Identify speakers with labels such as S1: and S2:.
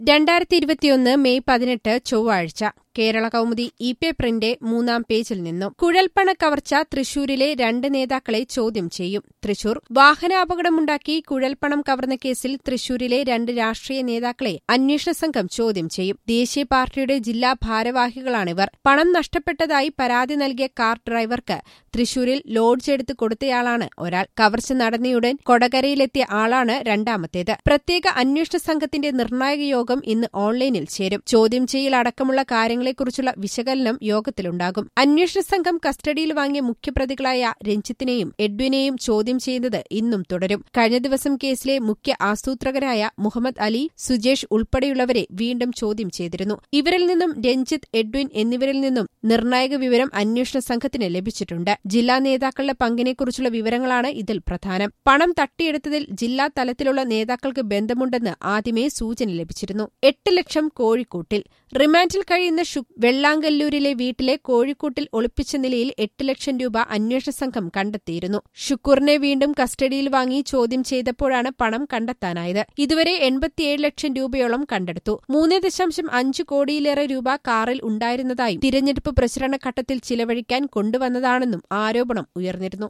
S1: രണ്ടായിരത്തി ഇരുപത്തിയൊന്ന് മെയ് പതിനെട്ട് ചൊവ്വാഴ്ച കേരള കൗമുദി ഇ പേപ്പറിന്റെ മൂന്നാം പേജിൽ നിന്നും കുഴൽപ്പണ കവർച്ച തൃശൂരിലെ രണ്ട് നേതാക്കളെ ചോദ്യം ചെയ്യും തൃശൂർ വാഹനാപകടമുണ്ടാക്കി കുഴൽപ്പണം കവർന്ന കേസിൽ തൃശൂരിലെ രണ്ട് രാഷ്ട്രീയ നേതാക്കളെ അന്വേഷണ സംഘം ചോദ്യം ചെയ്യും ദേശീയ പാർട്ടിയുടെ ജില്ലാ ഭാരവാഹികളാണിവർ പണം നഷ്ടപ്പെട്ടതായി പരാതി നൽകിയ കാർ ഡ്രൈവർക്ക് തൃശൂരിൽ ലോഡ്ജ് എടുത്ത് കൊടുത്തയാളാണ് ഒരാൾ കവർച്ച നടന്നയുടൻ കൊടകരയിലെത്തിയ ആളാണ് രണ്ടാമത്തേത് പ്രത്യേക അന്വേഷണ സംഘത്തിന്റെ നിർണായക യോഗം ഇന്ന് ഓൺലൈനിൽ ചേരും ചോദ്യം ചെയ്യൽ അടക്കമുള്ള കാര്യങ്ങളെക്കുറിച്ചുള്ള വിശകലനം യോഗത്തിലുണ്ടാകും അന്വേഷണ സംഘം കസ്റ്റഡിയിൽ വാങ്ങിയ മുഖ്യപ്രതികളായ രഞ്ജിത്തിനെയും എഡ്വിനെയും ചോദ്യം ചെയ്യുന്നത് ഇന്നും തുടരും കഴിഞ്ഞ ദിവസം കേസിലെ മുഖ്യ ആസൂത്രകരായ മുഹമ്മദ് അലി സുജേഷ് ഉൾപ്പെടെയുള്ളവരെ വീണ്ടും ചോദ്യം ചെയ്തിരുന്നു ഇവരിൽ നിന്നും രഞ്ജിത്ത് എഡ്വിൻ എന്നിവരിൽ നിന്നും നിർണായക വിവരം അന്വേഷണ സംഘത്തിന് ലഭിച്ചിട്ടുണ്ട് ജില്ലാ നേതാക്കളുടെ പങ്കിനെക്കുറിച്ചുള്ള വിവരങ്ങളാണ് ഇതിൽ പ്രധാനം പണം തട്ടിയെടുത്തതിൽ ജില്ലാ തലത്തിലുള്ള നേതാക്കൾക്ക് ബന്ധമുണ്ടെന്ന് ആദ്യമേ സൂചന ലഭിച്ചിരുന്നു എട്ട് ലക്ഷം കോഴിക്കൂട്ടിൽ റിമാൻഡിൽ കഴിയുന്ന ഷു വെള്ളാങ്കല്ലൂരിലെ വീട്ടിലെ കോഴിക്കൂട്ടിൽ ഒളിപ്പിച്ച നിലയിൽ എട്ട് ലക്ഷം രൂപ അന്വേഷണ സംഘം കണ്ടെത്തിയിരുന്നു ഷുക്കൂറിനെ വീണ്ടും കസ്റ്റഡിയിൽ വാങ്ങി ചോദ്യം ചെയ്തപ്പോഴാണ് പണം കണ്ടെത്താനായത് ഇതുവരെ എൺപത്തിയേഴ് ലക്ഷം രൂപയോളം കണ്ടെടുത്തു മൂന്ന് ദശാംശം അഞ്ച് കോടിയിലേറെ രൂപ കാറിൽ ഉണ്ടായിരുന്നതായും തിരഞ്ഞെടുപ്പ് പ്രചരണ ഘട്ടത്തിൽ ചിലവഴിക്കാൻ കൊണ്ടുവന്നതാണെന്നും ആരോപണം ഉയർന്നിരുന്നു